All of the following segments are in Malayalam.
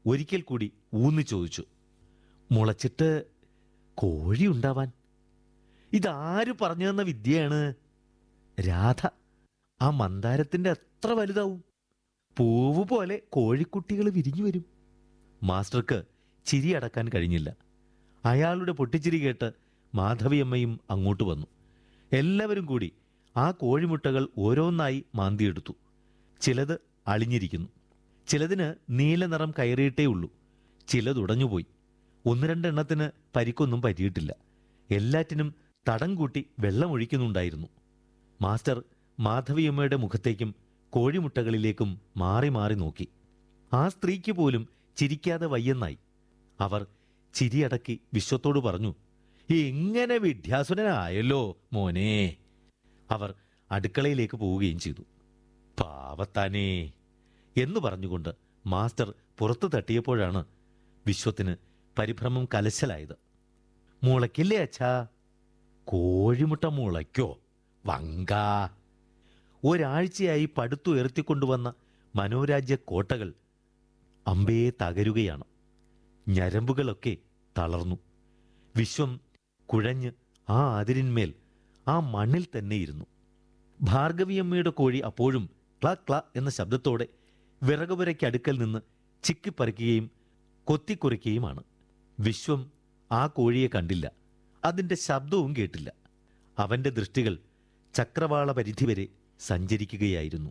ഒരിക്കൽ കൂടി ഊന്നി ചോദിച്ചു മുളച്ചിട്ട് കോഴി ഉണ്ടാവാൻ ഇതാര് പറഞ്ഞു തന്ന വിദ്യയാണ് രാധ ആ മന്ദാരത്തിന്റെ എത്ര വലുതാവും പൂവ് പോലെ കോഴിക്കുട്ടികൾ വിരിഞ്ഞു വരും മാസ്റ്റർക്ക് ചിരി അടക്കാൻ കഴിഞ്ഞില്ല അയാളുടെ പൊട്ടിച്ചിരി കേട്ട് മാധവിയമ്മയും അങ്ങോട്ട് വന്നു എല്ലാവരും കൂടി ആ കോഴിമുട്ടകൾ ഓരോന്നായി മാന്തിയെടുത്തു ചിലത് അളിഞ്ഞിരിക്കുന്നു ചിലതിന് നീല നിറം കയറിയിട്ടേ ഉള്ളൂ ചിലതുടഞ്ഞുപോയി ഒന്ന് രണ്ടെണ്ണത്തിന് പരിക്കൊന്നും പറ്റിയിട്ടില്ല എല്ലാറ്റിനും തടം കൂട്ടി വെള്ളമൊഴിക്കുന്നുണ്ടായിരുന്നു മാസ്റ്റർ മാധവിയമ്മയുടെ മുഖത്തേക്കും കോഴിമുട്ടകളിലേക്കും മാറി മാറി നോക്കി ആ സ്ത്രീക്ക് പോലും ചിരിക്കാതെ വയ്യെന്നായി അവർ ചിരിയടക്കി വിശ്വത്തോട് പറഞ്ഞു എങ്ങനെ വിദ്യാസുരനായല്ലോ മോനെ അവർ അടുക്കളയിലേക്ക് പോവുകയും ചെയ്തു പാവത്താനേ എന്ന് പറഞ്ഞുകൊണ്ട് മാസ്റ്റർ പുറത്തു തട്ടിയപ്പോഴാണ് വിശ്വത്തിന് പരിഭ്രമം കലശലായത് മുളയ്ക്കില്ലേ അച്ഛാ കോഴിമുട്ട മുളയ്ക്കോ വങ്ക ഒരാഴ്ചയായി പടുത്തുയർത്തിക്കൊണ്ടുവന്ന മനോരാജ്യ കോട്ടകൾ അമ്പേ തകരുകയാണ് ഞരമ്പുകളൊക്കെ തളർന്നു വിശ്വം കുഴഞ്ഞ് ആ അതിരിന്മേൽ ആ മണ്ണിൽ തന്നെ ഇരുന്നു ഭാർഗവിയമ്മയുടെ കോഴി അപ്പോഴും ക്ല ക്ല എന്ന ശബ്ദത്തോടെ വിറകുപുരയ്ക്കടുക്കൽ നിന്ന് ചിക്കിപ്പറിക്കുകയും കൊത്തിക്കുറിക്കുകയുമാണ് വിശ്വം ആ കോഴിയെ കണ്ടില്ല അതിന്റെ ശബ്ദവും കേട്ടില്ല അവന്റെ ദൃഷ്ടികൾ ചക്രവാള പരിധിവരെ സഞ്ചരിക്കുകയായിരുന്നു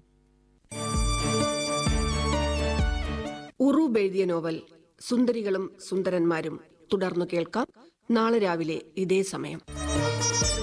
ഉറൂബ് എഴുതിയ നോവൽ സുന്ദരികളും സുന്ദരന്മാരും തുടർന്നു കേൾക്കാം നാളെ രാവിലെ ഇതേ സമയം